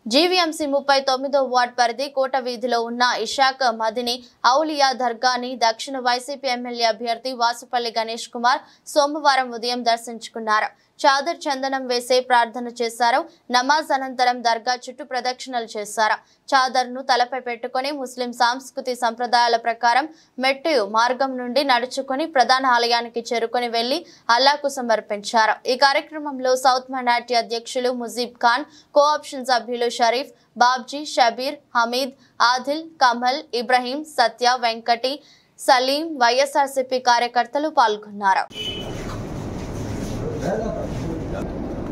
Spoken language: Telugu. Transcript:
జీవీఎంసీ ముప్పై తొమ్మిదో వార్డ్ పరిధి కోట వీధిలో ఉన్న ఇషాక్ మదిని ఔలియా దర్గాని దక్షిణ వైసీపీ ఎమ్మెల్యే అభ్యర్థి వాసుపల్లి గణేష్ కుమార్ సోమవారం ఉదయం దర్శించుకున్నారు చాదర్ చందనం వేసే ప్రార్థన చేశారు నమాజ్ అనంతరం దర్గా చుట్టూ ప్రదక్షిణలు చేశారు చాదర్ ను తలపై పెట్టుకుని ముస్లిం సాంస్కృతి సంప్రదాయాల ప్రకారం మెట్టు మార్గం నుండి నడుచుకుని ప్రధాన ఆలయానికి చేరుకుని వెళ్లి అల్లాకు సమర్పించారు ఈ కార్యక్రమంలో సౌత్ మైనార్టీ అధ్యక్షులు ముజీబ్ ఖాన్ కోఆప్షన్ సభ్యులు షరీఫ్ బాబ్జీ షబీర్ హమీద్ ఆదిల్ కమల్ ఇబ్రహీం సత్య వెంకటి సలీం వైఎస్ఆర్సీపీ కార్యకర్తలు పాల్గొన్నారు